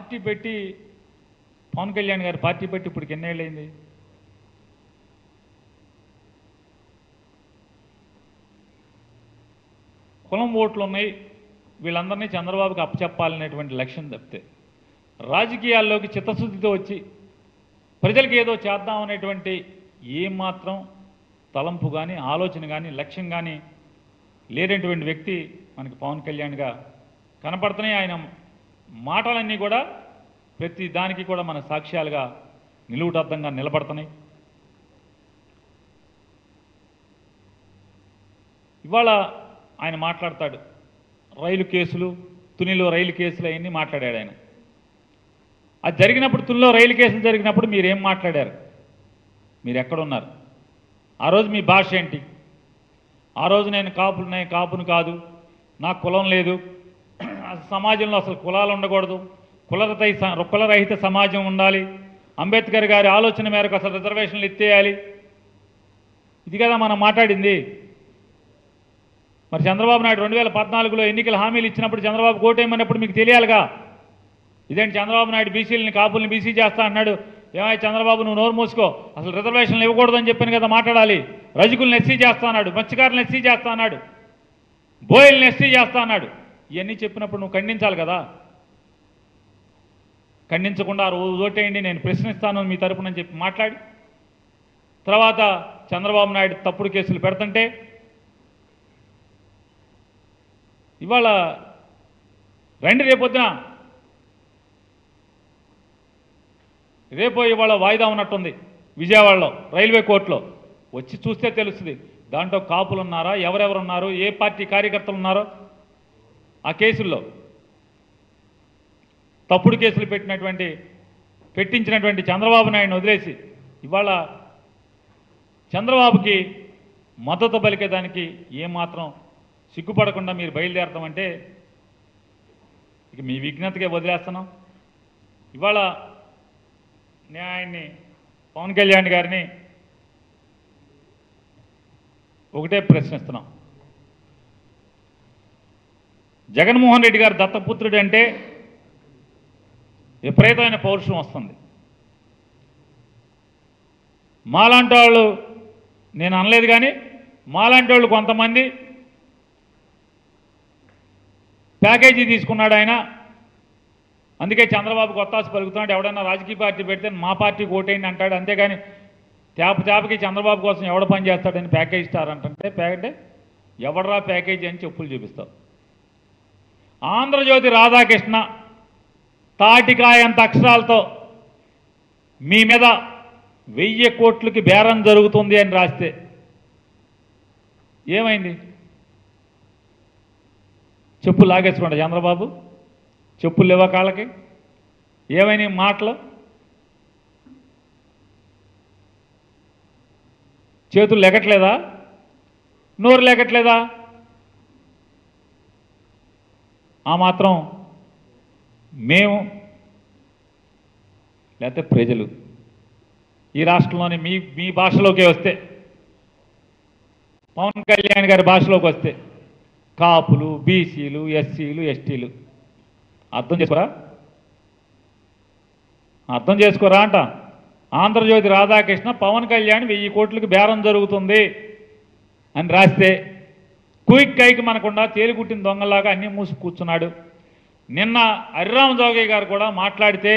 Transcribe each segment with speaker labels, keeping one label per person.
Speaker 1: party పెట్టి పవన్ కళ్యాణ్ గారు party పెట్టి ఇప్పుడు ఎన్నేళ్ళైంది కులం ఓట్లు ఉన్నాయి వీళ్ళందరినీ చంద్రబాబుకి అప్పచెప్పాలనేటువంటి లక్ష్యం తప్పితే రాజకీయాల్లోకి చిత్తశుద్ధితో వచ్చి ప్రజలకు ఏదో చేద్దాం అనేటువంటి ఏమాత్రం తలంపు కానీ ఆలోచన కానీ లక్ష్యం కానీ లేనటువంటి వ్యక్తి మనకి పవన్ కళ్యాణ్గా కనపడుతున్నాయి ఆయన మాటలన్నీ కూడా ప్రతి దానికి కూడా మన సాక్ష్యాలుగా నిలువుటద్దంగా నిలబడుతున్నాయి ఇవాళ ఆయన మాట్లాడతాడు రైలు కేసులు తునిలో రైలు కేసులు అవన్నీ మాట్లాడాడు ఆయన అది జరిగినప్పుడు తునిలో రైలు కేసులు జరిగినప్పుడు మీరేం మాట్లాడారు మీరు ఎక్కడున్నారు ఆ రోజు మీ భాష ఏంటి ఆ రోజు నేను కాపులున్నాయి కాపును కాదు నాకు కులం లేదు అసలు సమాజంలో అసలు కులాలు ఉండకూడదు కులరహిత కులరహిత సమాజం ఉండాలి అంబేద్కర్ గారి ఆలోచన మేరకు అసలు రిజర్వేషన్లు ఎత్తేయాలి ఇది కదా మనం మాట్లాడింది మరి చంద్రబాబు నాయుడు రెండు వేల పద్నాలుగులో ఎన్నికల హామీలు ఇచ్చినప్పుడు చంద్రబాబు కోటేయమన్నప్పుడు మీకు తెలియాలిగా ఇదేంటి చంద్రబాబు నాయుడు బీసీలని కాపుల్ని బీసీ చేస్తా అన్నాడు ఏమై చంద్రబాబు నువ్వు నోరు మూసుకో అసలు రిజర్వేషన్లు ఇవ్వకూడదని చెప్పాను కదా మాట్లాడాలి రజకుల్ని ఎస్సీ చేస్తా అన్నాడు మత్స్యకారులను ఎస్సీ చేస్తా అన్నాడు బోయల్ని ఎస్సీ చేస్తా అన్నాడు ఇవన్నీ చెప్పినప్పుడు నువ్వు ఖండించాలి కదా ఖండించకుండా ఆ రోజు ఓటేయండి నేను ప్రశ్నిస్తాను మీ తరపున చెప్పి మాట్లాడి తర్వాత చంద్రబాబు నాయుడు తప్పుడు కేసులు పెడుతుంటే ఇవాళ రండి రేపొద్దున రేపో ఇవాళ వాయిదా ఉన్నట్టుంది విజయవాడలో రైల్వే కోర్టులో వచ్చి చూస్తే తెలుస్తుంది దాంట్లో కాపులు ఉన్నారా ఎవరెవరు ఉన్నారు ఏ పార్టీ కార్యకర్తలు ఉన్నారో ఆ కేసుల్లో తప్పుడు కేసులు పెట్టినటువంటి పెట్టించినటువంటి చంద్రబాబు నాయుడిని వదిలేసి ఇవాళ చంద్రబాబుకి మద్దతు పలికేదానికి ఏమాత్రం సిగ్గుపడకుండా మీరు బయలుదేరతామంటే ఇక మీ విజ్ఞతకే వదిలేస్తున్నాం ఇవాళ నేను ఆయన్ని పవన్ కళ్యాణ్ గారిని ఒకటే ప్రశ్నిస్తున్నాం జగన్మోహన్ రెడ్డి గారు దత్తపుత్రుడు అంటే విపరీతమైన పౌరుషం వస్తుంది మాలాంటి వాళ్ళు నేను అనలేదు కానీ మాలాంటి వాళ్ళు కొంతమంది ప్యాకేజీ తీసుకున్నాడు ఆయన అందుకే చంద్రబాబు కొత్తాసు పలుకుతున్నాడు ఎవడైనా రాజకీయ పార్టీ పెడితే మా పార్టీకి ఓటేయండి అంటాడు అంతేగాని తేప తేపకి చంద్రబాబు కోసం ఎవడ పని చేస్తాడని ప్యాకేజ్ ఇస్తారు అంటే ప్యాకెట్ ఎవడరా ప్యాకేజీ అని చెప్పులు చూపిస్తావు ఆంధ్రజ్యోతి రాధాకృష్ణ తాటికాయంత అక్షరాలతో మీ మీద వెయ్యి కోట్లకి బేరం జరుగుతుంది అని రాస్తే ఏమైంది చెప్పు లాగేసుకోండి చంద్రబాబు చెప్పులు లేవా కాళ్ళకి ఏమైనా ఈ మాటలు చేతులు లెగట్లేదా నోరు లెగట్లేదా ఆ మాత్రం మేము లేకపోతే ప్రజలు ఈ రాష్ట్రంలోని మీ మీ భాషలోకి వస్తే పవన్ కళ్యాణ్ గారి భాషలోకి వస్తే కాపులు బీసీలు ఎస్సీలు ఎస్టీలు అర్థం చేసుకోరా అర్థం చేసుకోరా అంట ఆంధ్రజ్యోతి రాధాకృష్ణ పవన్ కళ్యాణ్ వెయ్యి కోట్లకి బేరం జరుగుతుంది అని రాస్తే క్విక్ కైకి మనకుండా తేలిగుట్టిన దొంగలాగా అన్నీ మూసి కూర్చున్నాడు నిన్న హరిరామ జోగయ్య గారు కూడా మాట్లాడితే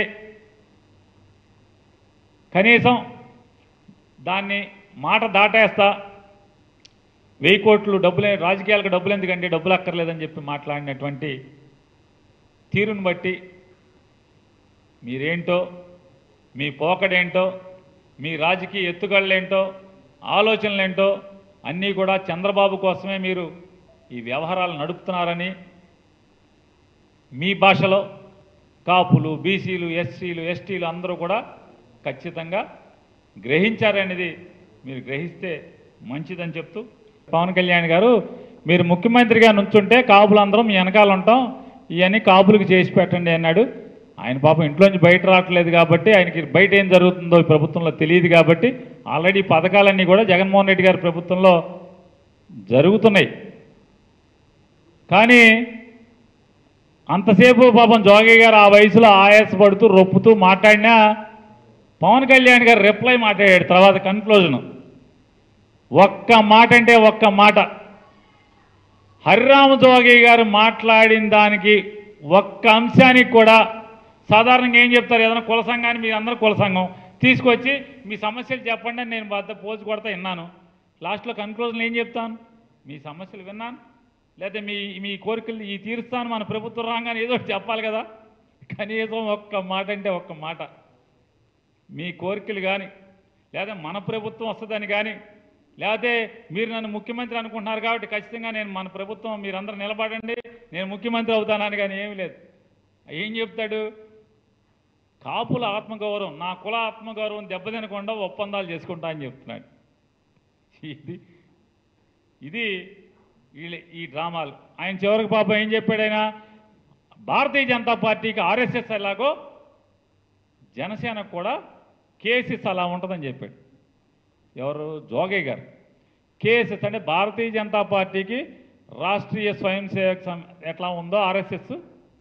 Speaker 1: కనీసం దాన్ని మాట దాటేస్తా వెయ్యి కోట్లు డబ్బులే రాజకీయాలకు డబ్బులు ఎందుకంటే డబ్బులు అక్కర్లేదని చెప్పి మాట్లాడినటువంటి తీరును బట్టి మీరేంటో మీ పోకడేంటో మీ రాజకీయ ఎత్తుగడలేంటో ఆలోచనలేంటో అన్నీ కూడా చంద్రబాబు కోసమే మీరు ఈ వ్యవహారాలు నడుపుతున్నారని మీ భాషలో కాపులు బీసీలు ఎస్సీలు ఎస్టీలు అందరూ కూడా ఖచ్చితంగా గ్రహించారనేది మీరు గ్రహిస్తే మంచిదని చెప్తూ పవన్ కళ్యాణ్ గారు మీరు ముఖ్యమంత్రిగా నుంచుంటే కాపులందరం మీ వెనకాల ఉంటాం ఇవన్నీ కాపులకు చేసి పెట్టండి అన్నాడు ఆయన పాపం ఇంట్లోంచి బయట రావట్లేదు కాబట్టి ఆయనకి బయట ఏం జరుగుతుందో ఈ ప్రభుత్వంలో తెలియదు కాబట్టి ఆల్రెడీ పథకాలన్నీ కూడా జగన్మోహన్ రెడ్డి గారి ప్రభుత్వంలో జరుగుతున్నాయి కానీ అంతసేపు పాపం జోగి గారు ఆ వయసులో ఆయాసపడుతూ రొప్పుతూ మాట్లాడినా పవన్ కళ్యాణ్ గారు రిప్లై మాట్లాడాడు తర్వాత కన్క్లూజన్ ఒక్క మాట అంటే ఒక్క మాట హరిరామ జోగి గారు మాట్లాడిన దానికి ఒక్క అంశానికి కూడా సాధారణంగా ఏం చెప్తారు ఏదైనా కుల సంఘాన్ని మీరు అందరూ కుల సంఘం తీసుకొచ్చి మీ సమస్యలు చెప్పండి అని నేను వద్ద పోజు కొడతా విన్నాను లాస్ట్లో కన్క్లూజన్ ఏం చెప్తాను మీ సమస్యలు విన్నాను లేదా మీ మీ కోరికలు ఈ తీరుస్తాను మన ప్రభుత్వం రాగానే ఏదో ఒకటి చెప్పాలి కదా కనీసం ఒక్క మాట అంటే ఒక్క మాట మీ కోరికలు కానీ లేదా మన ప్రభుత్వం వస్తుందని కానీ లేకపోతే మీరు నన్ను ముఖ్యమంత్రి అనుకుంటున్నారు కాబట్టి ఖచ్చితంగా నేను మన ప్రభుత్వం మీరందరూ నిలబడండి నేను ముఖ్యమంత్రి అవుతానని కానీ ఏమీ లేదు ఏం చెప్తాడు కాపుల ఆత్మగౌరవం నా కుల ఆత్మగౌరవం దెబ్బతినకుండా ఒప్పందాలు చేసుకుంటా అని చెప్తున్నాడు ఇది ఇది వీళ్ళ ఈ డ్రామాలు ఆయన చివరికి పాపం ఏం చెప్పాడు ఆయన భారతీయ జనతా పార్టీకి ఆర్ఎస్ఎస్ ఎలాగో జనసేనకు కూడా కేసెస్ అలా ఉంటుందని చెప్పాడు ఎవరు జోగయ్య గారు కేఎస్ఎస్ అంటే భారతీయ జనతా పార్టీకి రాష్ట్రీయ స్వయం సేవక్ సం ఎట్లా ఉందో ఆర్ఎస్ఎస్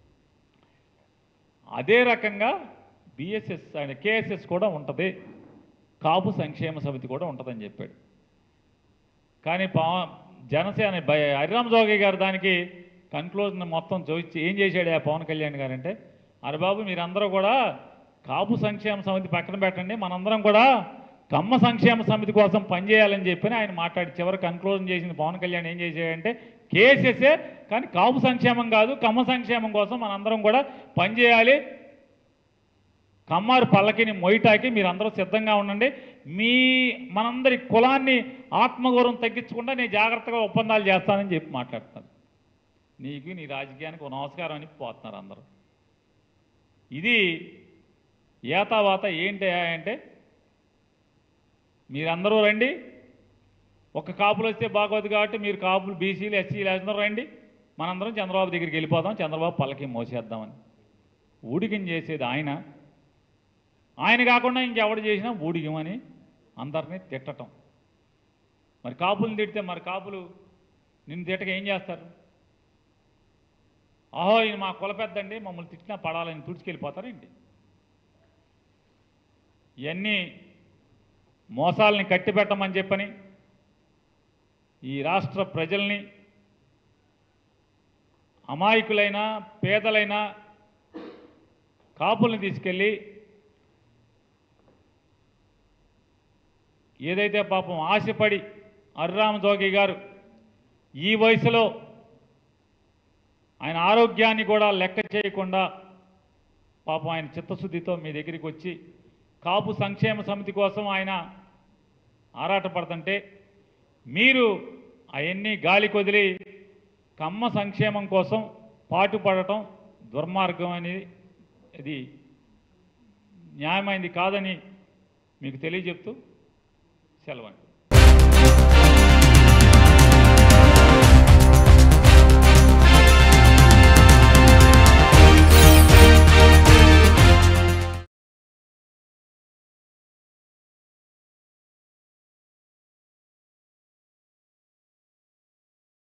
Speaker 1: అదే రకంగా బిఎస్ఎస్ అంటే కేఎస్ఎస్ కూడా ఉంటుంది కాపు సంక్షేమ సమితి కూడా ఉంటుందని చెప్పాడు కానీ పవన్ జనసేన బై- హరిరామ్ జోగి గారు దానికి కన్క్లూజన్ మొత్తం చూసి ఏం చేశాడు ఆ పవన్ కళ్యాణ్ గారు అంటే అరే బాబు మీరందరూ కూడా కాపు సంక్షేమ సమితి పక్కన పెట్టండి మనందరం కూడా కమ్మ సంక్షేమ సమితి కోసం పనిచేయాలని చెప్పి ఆయన మాట్లాడి చివరి కన్క్లూజన్ చేసింది పవన్ కళ్యాణ్ ఏం చేశాడంటే కేసెసే కానీ కాపు సంక్షేమం కాదు కమ్మ సంక్షేమం కోసం మనందరం కూడా పనిచేయాలి కమ్మారు పల్లకిని మొయిటాకి మీరందరూ సిద్ధంగా ఉండండి మీ మనందరి కులాన్ని ఆత్మగౌరవం తగ్గించకుండా నేను జాగ్రత్తగా ఒప్పందాలు చేస్తానని చెప్పి మాట్లాడుతాను నీకు నీ రాజకీయానికి ఒక నమస్కారం అని పోతున్నారు అందరూ ఇది ఏతావాత ఏంటి అంటే మీరందరూ రండి ఒక కాపులు వస్తే బాగోదు కాబట్టి మీరు కాపులు బీసీలు ఎస్సీలు అందరూ రండి మనందరం చంద్రబాబు దగ్గరికి వెళ్ళిపోదాం చంద్రబాబు పల్లకి మోసేద్దామని ఊడికం చేసేది ఆయన ఆయన కాకుండా ఇంకెవడు చేసినా ఊడిగమని అందరినీ తిట్టటం మరి కాపులను తిడితే మరి కాపులు నిన్ను తిట్టక ఏం చేస్తారు అహో ఈయన మా కుల పెద్దండి మమ్మల్ని తిట్టినా పడాలని తుడిచుకెళ్ళిపోతారేంటి ఇవన్నీ మోసాలని కట్టిపెట్టమని చెప్పని ఈ రాష్ట్ర ప్రజల్ని అమాయకులైన పేదలైన కాపుల్ని తీసుకెళ్ళి ఏదైతే పాపం ఆశపడి అర్రామ జోగి గారు ఈ వయసులో ఆయన ఆరోగ్యాన్ని కూడా లెక్క చేయకుండా పాపం ఆయన చిత్తశుద్ధితో మీ దగ్గరికి వచ్చి కాపు సంక్షేమ సమితి కోసం ఆయన ఆరాటపడుతుంటే మీరు అవన్నీ గాలి కొదిలి కమ్మ సంక్షేమం కోసం పాటుపడటం దుర్మార్గం అనేది ఇది న్యాయమైంది కాదని మీకు తెలియజెప్తూ సెలవండి